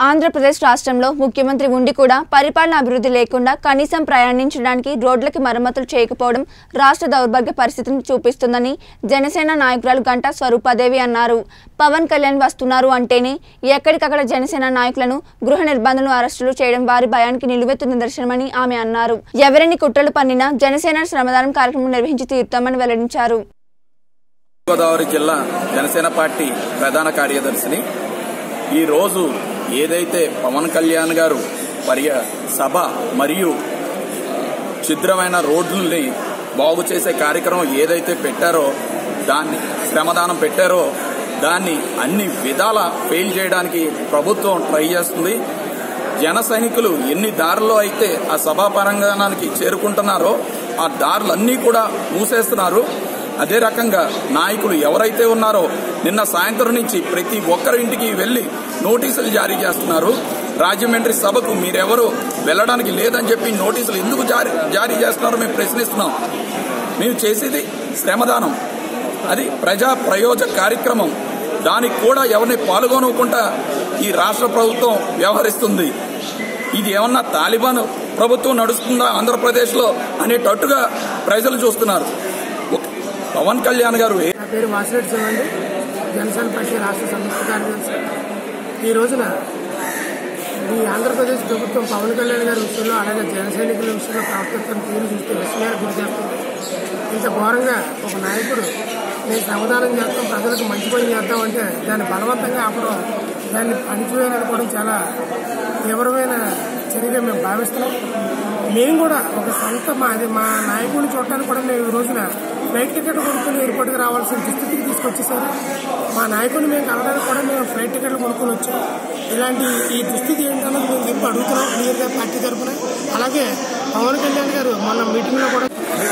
ఆంధ్రప్రదేశ్ రాష్ట్రంలో ముఖ్యమంత్రి ఉండి కూడా పరిపాలన అభివృద్ధి లేకుండా కనీసం ప్రయాణించడానికి రోడ్లకి మరమ్మతులు చేయకపోవడం రాష్ట్ర దౌర్భాగ్య పరిస్థితిని చూపిస్తుందని జనసేన నాయకురాలు గంటా స్వరూపాదేవి అన్నారు పవన్ కళ్యాణ్ వస్తున్నారు అంటేనే ఎక్కడికక్కడ జనసేన నాయకులను గృహ నిర్బంధనలు అరెస్టులు చేయడం వారి భయానికి నిలువెత్తు నిదర్శనమని ఆమె అన్నారు ఎవరిని కుట్రలు పన్నినా జనసేన శ్రమదానం కార్యక్రమం నిర్వహించి తీరుతామని వెల్లడించారు గోదావరి జిల్లా జనసేన పార్టీ ప్రధాన కార్యదర్శిని ఈ రోజు ఏదైతే పవన్ కళ్యాణ్ గారు పర్య సభ మరియు ఛిద్రమైన రోడ్లని బాగు చేసే కార్యక్రమం ఏదైతే పెట్టారో దాన్ని శ్రమదానం పెట్టారో దాన్ని అన్ని విధాల ఫెయిల్ చేయడానికి ప్రభుత్వం ట్రై చేస్తుంది జన సైనికులు ఎన్ని దారుల్లో అయితే ఆ సభా ప్రాంగణానికి చేరుకుంటున్నారో ఆ దారులన్నీ కూడా మూసేస్తున్నారు అదే రకంగా నాయకులు ఎవరైతే ఉన్నారో నిన్న సాయంత్రం నుంచి ప్రతి ఒక్కరి ఇంటికి వెళ్లి నోటీసులు జారీ చేస్తున్నారు రాజమండ్రి సభకు మీరెవరు వెళ్ళడానికి లేదని చెప్పి నోటీసులు ఎందుకు జారీ జారీ చేస్తున్నారో మేము ప్రశ్నిస్తున్నాం మేము చేసేది శ్రమదానం అది ప్రజా ప్రయోజక కార్యక్రమం దానికి కూడా ఎవరిని పాల్గొనకుండా ఈ రాష్ట్ర ప్రభుత్వం వ్యవహరిస్తుంది ఇది ఏమన్నా తాలిబాన్ ప్రభుత్వం నడుస్తుందా ఆంధ్రప్రదేశ్లో అనేటట్టుగా ప్రజలు చూస్తున్నారు ఒక- పవన్ కళ్యాణ్ గారు ఏ- నా పేరు వాసిరెడ్డి శివ అండి జనసేన పార్టీ రాష్ట్ర సంయుక్త కార్యదర్శి ఈ రోజున ఈ ఆంధ్రప్రదేశ్ ప్రభుత్వం పవన్ కళ్యాణ్ గారి విషయంలో అలాగే జన సైనికుల విషయంలో ప్రవర్తిస్తున్న తీరు చూస్తే విస్మయానికి గురి చేస్తుంది ఇంత ఘోరంగా ఒక నాయకుడు నేను శ్రమదానం చేస్తాం ప్రజలకు మంచి పని చేద్దామంటే దాన్ని బలవంతంగా ఆపడం దాన్ని అణిచివేయాలనుకోవడం చాలా తీవ్రమైన చర్యగా మేము భావిస్తున్నాం మేము కూడా ఒక సొంత మాది మా నాయకుడిని చూడటానికి కూడా మేము ఈ రోజున ఫ్లైట్ టికెట్ కొనుక్కుని ఎయిర్పోర్ట్కి రావాల్సిన దుస్థితికి తీసుకొచ్చేసారు మా నాయకుడిని మేము కలవడానికి కూడా మేము ఫ్లైట్ టికెట్లు కొనుక్కొని వచ్చాం ఇలాంటి ఈ దుస్థితి ఏంటన్నది మేము చెప్పి అడుగుతున్నాం క్లియర్గా పార్టీ తరఫున అలాగే పవన్ కళ్యాణ్ గారు మొన్న మీటింగ్లో కూడా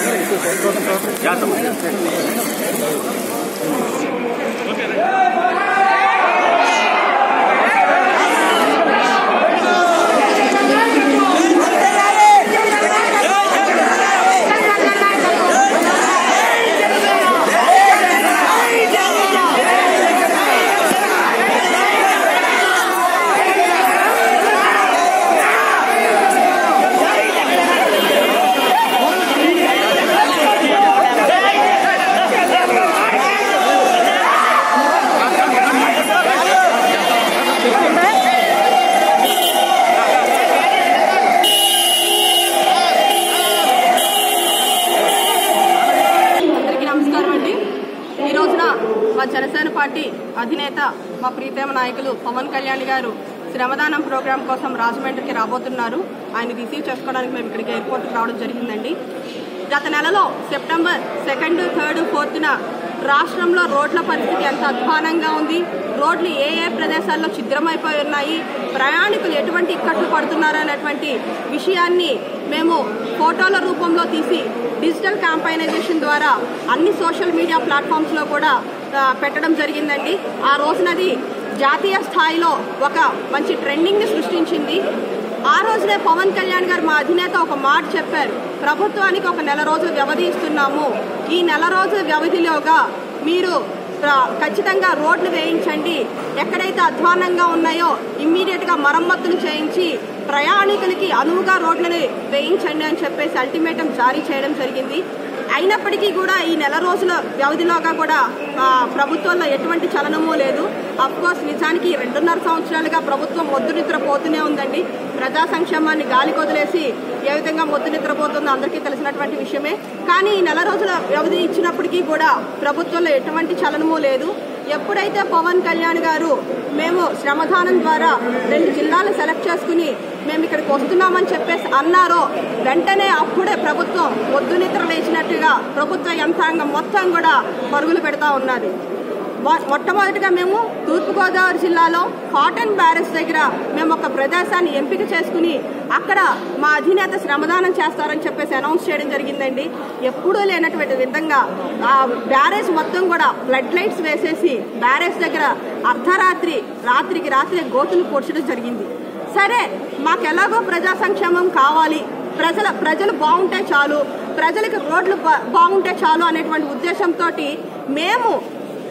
అందరికీ నమస్కారం అండి ఈ రోజున మా జనసేన పార్టీ అధినేత మా ప్రీతమ నాయకులు పవన్ కళ్యాణ్ గారు శ్రమదానం ప్రోగ్రాం కోసం రాజమండ్రికి రాబోతున్నారు ఆయన రిసీవ్ చేసుకోవడానికి మేము ఇక్కడికి ఎయిర్పోర్ట్కి రావడం జరిగిందండి గత నెలలో సెప్టెంబర్ సెకండ్ థర్డ్ ఫోర్త్న రాష్ట్రంలో రోడ్ల పరిస్థితి ఎంత అధ్వానంగా ఉంది రోడ్లు ఏ ఏ ప్రదేశాల్లో ఛిద్రమైపోయి ఉన్నాయి ప్రయాణికులు ఎటువంటి ఇక్కట్లు పడుతున్నారు అనేటువంటి విషయాన్ని మేము ఫోటోల రూపంలో తీసి డిజిటల్ క్యాంపైనైజేషన్ ద్వారా అన్ని సోషల్ మీడియా ప్లాట్ఫామ్స్లో కూడా ఆ, పెట్టడం జరిగిందండి ఆ రోజునది జాతీయ స్థాయిలో ఒక మంచి ట్రెండింగ్ని సృష్టించింది ఆ రోజునే పవన్ కళ్యాణ్ గారు మా అధినేత ఒక మాట చెప్పారు ప్రభుత్వానికి ఒక నెల రోజులు వ్యవధి ఇస్తున్నాము ఈ నెల రోజుల వ్యవధిలోగా మీరు ప్ర- ఖచ్చితంగా రోడ్లు వేయించండి ఎక్కడైతే అధ్వానంగా ఉన్నాయో ఇమ్మీడియట్ గా మరమ్మతులు చేయించి ప్రయాణికులకి అనువుగా రోడ్లను వేయించండి అని చెప్పేసి అల్టిమేటం జారీ చేయడం జరిగింది అయినప్పటికీ కూడా ఈ నెల రోజుల వ్యవధిలోగా కూడా ఆ, ప్రభుత్వంలో ఎటువంటి చలనమూ లేదు కోర్స్ నిజానికి రెండున్నర సంవత్సరాలుగా ప్రభుత్వం మొద్దు నిద్రపోతూనే ఉందండి ప్రజా సంక్షేమాన్ని గాలి కొదిలేసి ఏ విధంగా మొద్దు నిద్రపోతుందో అందరికీ తెలిసినటువంటి విషయమే కానీ ఈ నెల రోజుల వ్యవధి ఇచ్చినప్పటికీ కూడా ప్రభుత్వంలో ఎటువంటి చలనమూ లేదు ఎప్పుడైతే పవన్ కళ్యాణ్ గారు మేము శ్రమదానం ద్వారా రెండు జిల్లాలు సెలెక్ట్ చేసుకుని మేము ఇక్కడికి వస్తున్నామని చెప్పేసి అన్నారో వెంటనే అప్పుడే ప్రభుత్వం పొద్దు నిద్ర లేచినట్టుగా ప్రభుత్వ యంత్రాంగం మొత్తం కూడా పరుగులు పెడతా ఉన్నది మొ- మొట్టమొదటిగా మేము తూర్పుగోదావరి జిల్లాలో కాటన్ బ్యారేజ్ దగ్గర మేము ఒక ప్రదేశాన్ని ఎంపిక చేసుకుని అక్కడ మా అధినేత శ్రమదానం చేస్తారని చెప్పేసి అనౌన్స్ చేయడం జరిగిందండి ఎప్పుడూ లేనటువంటి విధంగా ఆ బ్యారేజ్ మొత్తం కూడా ఫ్లడ్ లైట్స్ వేసేసి బ్యారేజ్ దగ్గర అర్ధరాత్రి రాత్రికి రాత్రి గోతులు పొడ్చడం జరిగింది సరే మాకు ఎలాగో ప్రజా సంక్షేమం కావాలి ప్రజల ప్రజలు బాగుంటే చాలు ప్రజలకు రోడ్లు బా- బాగుంటే చాలు అనేటువంటి ఉద్దేశంతో మేము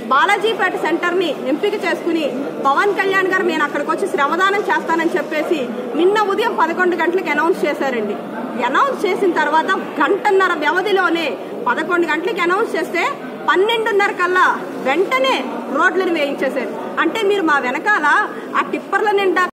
బాలాజీపేట సెంటర్ని ఎంపిక చేసుకుని పవన్ కళ్యాణ్ గారు నేను అక్కడికి వచ్చి శ్రమదానం చేస్తానని చెప్పేసి నిన్న ఉదయం పదకొండు గంటలకు అనౌన్స్ చేశారండి అనౌన్స్ చేసిన తర్వాత గంటన్నర వ్యవధిలోనే పదకొండు గంటలకు అనౌన్స్ చేస్తే పన్నెండున్నర కల్లా వెంటనే రోడ్లను వేయించేశారు అంటే మీరు మా వెనకాల ఆ టిప్పర్ల నిండా